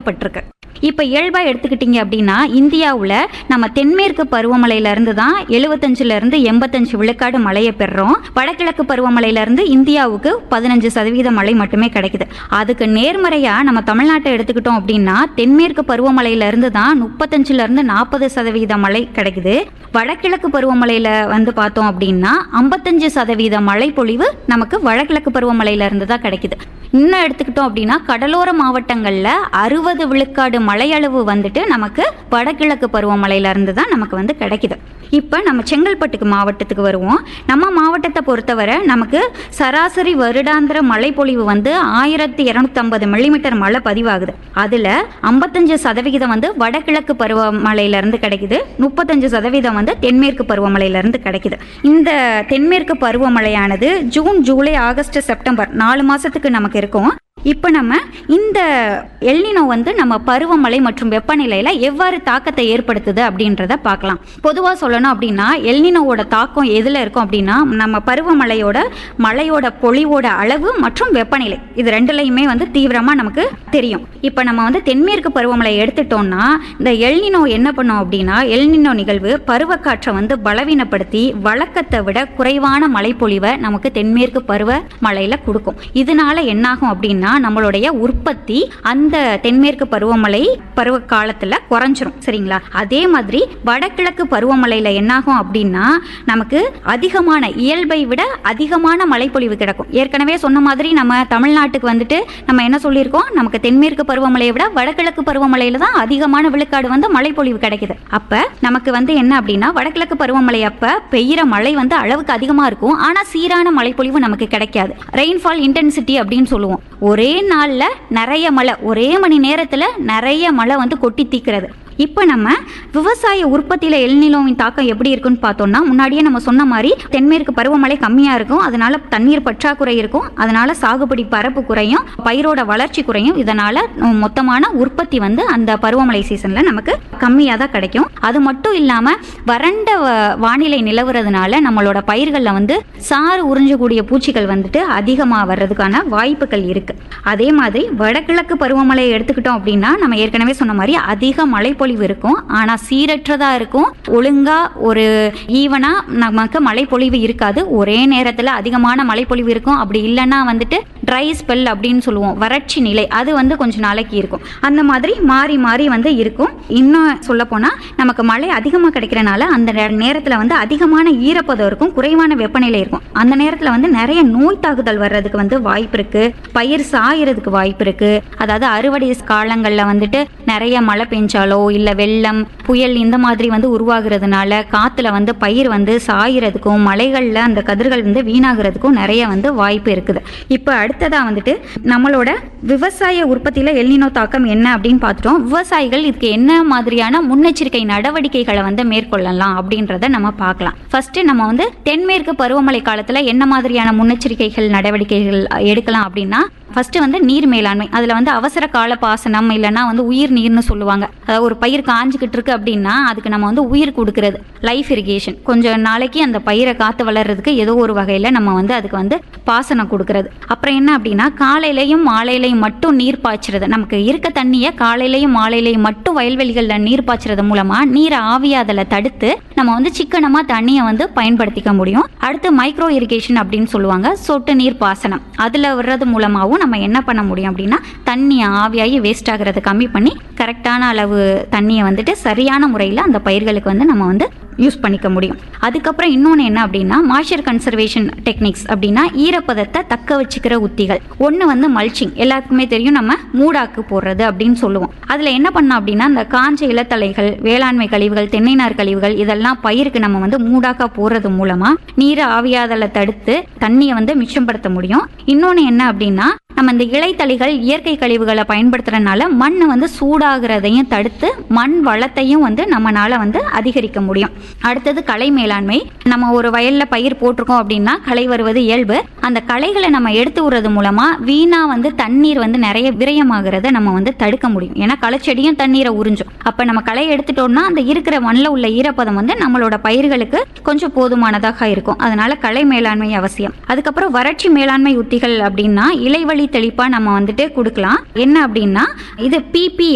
அறிவிக்கப்பட்டிருக்கு இப்போ இயல்பா எடுத்துக்கிட்டீங்க அப்படின்னா இந்தியாவில் நம்ம தென்மேற்கு பருவமழையில இருந்து தான் எழுபத்தஞ்சுல இருந்து எண்பத்தஞ்சு விழுக்காடு மழையை பெறுறோம் வடகிழக்கு பருவமழையில இருந்து இந்தியாவுக்கு பதினஞ்சு சதவீத மழை மட்டுமே கிடைக்குது அதுக்கு நேர்மறையா நம்ம தமிழ்நாட்டை எடுத்துக்கிட்டோம் அப்படின்னா தென்மேற்கு பருவமழையில இருந்து தான் முப்பத்தஞ்சுல இருந்து நாற்பது சதவீத மழை கிடைக்குது வடகிழக்கு பருவமழையில வந்து பார்த்தோம் அப்படின்னா ஐம்பத்தஞ்சு சதவீத மழை பொழிவு நமக்கு வடகிழக்கு பருவமழையில இருந்து தான் கிடைக்குது இன்னும் எடுத்துக்கிட்டோம் அப்படின்னா கடலோர மாவட்டங்கள்ல அறுபது விழுக்காடு மழையளவு வந்துட்டு நமக்கு வடகிழக்கு பருவமழையில இருந்து தான் நமக்கு வந்து கிடைக்குது இப்போ நம்ம செங்கல்பட்டுக்கு மாவட்டத்துக்கு வருவோம் நம்ம மாவட்டத்தை பொறுத்தவரை நமக்கு சராசரி வருடாந்திர மழைப்பொழிவு வந்து ஆயிரத்தி இரநூத்தம்பது மில்லிமீட்டர் மழை பதிவாகுது அதில் ஐம்பத்தஞ்சு சதவிகிதம் வந்து வடகிழக்கு பருவமழையில இருந்து கிடைக்குது முப்பத்தஞ்சு சதவீதம் வந்து தென்மேற்கு பருவமழையில இருந்து கிடைக்குது இந்த தென்மேற்கு பருவமழையானது ஜூன் ஜூலை ஆகஸ்ட் செப்டம்பர் நாலு மாசத்துக்கு நமக்கு இருக்கும் இப்போ நம்ம இந்த எல்னினோ வந்து நம்ம பருவமழை மற்றும் வெப்பநிலையில எவ்வாறு தாக்கத்தை ஏற்படுத்துது அப்படின்றத பார்க்கலாம் பொதுவாக சொல்லணும் அப்படின்னா எல்னினோவோட தாக்கம் எதில் இருக்கும் அப்படின்னா நம்ம பருவமழையோட மழையோட பொழிவோட அளவு மற்றும் வெப்பநிலை இது ரெண்டுலையுமே வந்து தீவிரமாக நமக்கு தெரியும் இப்போ நம்ம வந்து தென்மேற்கு பருவமழை எடுத்துட்டோம்னா இந்த எல்னினோ என்ன பண்ணும் அப்படின்னா எல்னினோ நிகழ்வு பருவக்காற்றை வந்து பலவீனப்படுத்தி வழக்கத்தை விட குறைவான மழைப்பொழிவை நமக்கு தென்மேற்கு பருவ மழையில கொடுக்கும் இதனால என்னாகும் அப்படின்னா நம்மளுடைய உற்பத்தி அந்த தென்மேற்கு பருவமழை பருவ காலத்துல குறைஞ்சிரும் சரிங்களா அதே மாதிரி வடகிழக்கு பருவமழையில என்னாகும் அப்படின்னா நமக்கு அதிகமான இயல்பை விட அதிகமான மழைப்பொழிவு கிடைக்கும் ஏற்கனவே சொன்ன மாதிரி நம்ம தமிழ்நாட்டுக்கு வந்துட்டு நம்ம என்ன சொல்லியிருக்கோம் நமக்கு தென்மேற்கு பருவமழையை விட வடகிழக்கு பருவமழையில தான் அதிகமான விழுக்காடு வந்து மழைப்பொழிவு கிடைக்குது அப்ப நமக்கு வந்து என்ன அப்படின்னா வடகிழக்கு பருவமழை அப்ப பெய்யுற மழை வந்து அளவுக்கு அதிகமா இருக்கும் ஆனா சீரான மழைப்பொழிவு நமக்கு கிடைக்காது ரெயின்ஃபால் இன்டென்சிட்டி அப்படின்னு சொல்லுவோம் ஒரே நாள்ல நிறைய மழை ஒரே மணி நேரத்துல நிறைய மழை வந்து கொட்டி தீக்கிறது இப்போ நம்ம விவசாய உற்பத்தியில எல்நிலோவின் தாக்கம் எப்படி இருக்குன்னு பார்த்தோம்னா முன்னாடியே நம்ம சொன்ன மாதிரி தென்மேற்கு பருவமழை கம்மியா இருக்கும் அதனால தண்ணீர் பற்றாக்குறை இருக்கும் அதனால சாகுபடி பரப்பு குறையும் பயிரோட வளர்ச்சி குறையும் இதனால உம், மொத்தமான உற்பத்தி வந்து அந்த பருவமழை சீசன்ல நமக்கு கம்மியா தான் கிடைக்கும் அது மட்டும் இல்லாம வறண்ட வ- வானிலை நிலவுறதுனால நம்மளோட பயிர்களில் வந்து சாறு உறிஞ்சக்கூடிய பூச்சிகள் வந்துட்டு அதிகமாக வர்றதுக்கான வாய்ப்புகள் இருக்கு அதே மாதிரி வடகிழக்கு பருவமழையை எடுத்துக்கிட்டோம் அப்படின்னா நம்ம ஏற்கனவே சொன்ன மாதிரி அதிக மழைப்பொழிவு இருக்கும் ஆனால் சீரற்றதா இருக்கும் ஒழுங்கா ஒரு ஈவனா நமக்கு மழைப்பொழிவு இருக்காது ஒரே நேரத்தில் அதிகமான மழைப்பொழிவு இருக்கும் அப்படி இல்லைன்னா வந்துட்டு ட்ரை ஸ்பெல் அப்படின்னு சொல்லுவோம் வறட்சி நிலை அது வந்து கொஞ்ச நாளைக்கு இருக்கும் அந்த மாதிரி மாறி மாறி வந்து இருக்கும் இன்னும் சொல்ல போனா நமக்கு மழை அதிகமாக கிடைக்கிறனால அந்த நேரத்தில் வந்து அதிகமான ஈரப்பதம் இருக்கும் குறைவான வெப்பநிலை இருக்கும் அந்த நேரத்தில் வந்து நிறைய நோய் தாக்குதல் வர்றதுக்கு வந்து வாய்ப்பு இருக்கு பயிர் சாயறதுக்கு வாய்ப்பு இருக்கு அதாவது அறுவடை காலங்களில் வந்துட்டு நிறைய மழை பெஞ்சாலோ இல்லை வெள்ளம் புயல் இந்த மாதிரி வந்து உருவாகிறதுனால காத்துல வந்து பயிர் வந்து சாயறதுக்கும் மலைகளில் அந்த கதிர்கள் வந்து வீணாகிறதுக்கும் நிறைய வந்து வாய்ப்பு இருக்குது இப்போ அடுத்ததா வந்துட்டு நம்மளோட விவசாய உற்பத்தியில எல்னினோ தாக்கம் என்ன அப்படின்னு பார்த்துட்டோம் விவசாயிகள் இதுக்கு என்ன மாதிரியான முன்னெச்சரிக்கை நடவடிக்கைகளை வந்து மேற்கொள்ளலாம் அப்படின்றத நம்ம பார்க்கலாம் ஃபர்ஸ்ட் நம்ம வந்து தென்மேற்கு பருவமழை காலத்துல என்ன மாதிரியான முன்னெச்சரிக்கைகள் நடவடிக்கைகள் எடுக்கலாம் அப்படின்னா ஃபர்ஸ்ட் வந்து நீர் மேலாண்மை அதுல வந்து அவசர கால பாசனம் இல்லைன்னா வந்து உயிர் நீர்னு சொல்லுவாங்க அதாவது ஒரு பயிர் காஞ்சிக்கிட்டு இருக்கு அப்படின்னா அதுக்கு நம்ம வந்து உயிர் கொடுக்கறது லைஃப் இரிகேஷன் கொஞ்சம் நாளைக்கு அந்த பயிரை காத்து வளர்றதுக்கு ஏதோ ஒரு வகையில நம்ம வந்து அதுக்கு வந்து பாசனம் கொடுக்கறது அப்புறம் என்ன அப்படின்னா காலையிலையும் மாலையிலையும் மட்டும் நீர் பாய்ச்சுறது நமக்கு இருக்க தண்ணியை காலையிலையும் மாலையிலையும் மட்டும் வயல்வெளிகளில் நீர் பாய்ச்சுறது மூலமா நீரை ஆவியாதலை தடுத்து நம்ம வந்து சிக்கனமா தண்ணியை வந்து பயன்படுத்திக்க முடியும் அடுத்து மைக்ரோ இரிகேஷன் அப்படின்னு சொல்லுவாங்க சொட்டு நீர் பாசனம் அதுல வர்றது மூலமாகவும் நம்ம என்ன பண்ண முடியும் அப்படின்னா தண்ணியை ஆவியாகி வேஸ்ட் ஆகுறதை கம்மி பண்ணி கரெக்டான அளவு தண்ணியை வந்துட்டு சரியான முறையில் அந்த பயிர்களுக்கு வந்து நம்ம வந்து யூஸ் பண்ணிக்க முடியும் அதுக்கப்புறம் இன்னொன்று என்ன அப்படின்னா மாய்ச்சர் கன்சர்வேஷன் டெக்னிக்ஸ் அப்படின்னா ஈரப்பதத்தை தக்க வச்சுக்கிற உத்திகள் ஒன்று வந்து மல்ச்சிங் எல்லாத்துக்குமே தெரியும் நம்ம மூடாக்கு போடுறது அப்படின்னு சொல்லுவோம் அதில் என்ன பண்ணோம் அப்படின்னா இந்த காஞ்ச இலத்தலைகள் வேளாண்மை கழிவுகள் தென்னை நார் கழிவுகள் இதெல்லாம் பயிருக்கு நம்ம வந்து மூடாக்கா போடுறது மூலமா நீரை ஆவியாதலை தடுத்து தண்ணியை வந்து மிச்சப்படுத்த முடியும் இன்னொன்று என்ன அப்படின்னா நம்ம இந்த இலைத்தளிகள் இயற்கை கழிவுகளை பயன்படுத்துறதுனால மண் வந்து சூடாகிறதையும் தடுத்து மண் வளத்தையும் வந்து நம்மனால வந்து அதிகரிக்க முடியும் அடுத்தது களை மேலாண்மை நம்ம ஒரு வயல்ல பயிர் போட்டிருக்கோம் அப்படின்னா களை வருவது இயல்பு அந்த களைகளை நம்ம எடுத்து விடுறது மூலமா வீணா வந்து தண்ணீர் வந்து நிறைய விரயமாகிறத நம்ம வந்து தடுக்க முடியும் ஏன்னா களைச்செடியும் தண்ணீரை உறிஞ்சும் அப்ப நம்ம களை எடுத்துட்டோம்னா அந்த இருக்கிற மண்ணில் உள்ள ஈரப்பதம் வந்து நம்மளோட பயிர்களுக்கு கொஞ்சம் போதுமானதாக இருக்கும் அதனால களை மேலாண்மை அவசியம் அதுக்கப்புறம் வறட்சி மேலாண்மை உத்திகள் அப்படின்னா இலைவழி தெளிப்பா நம்ம வந்துட்டு கொடுக்கலாம் என்ன அப்படின்னா இது பிபி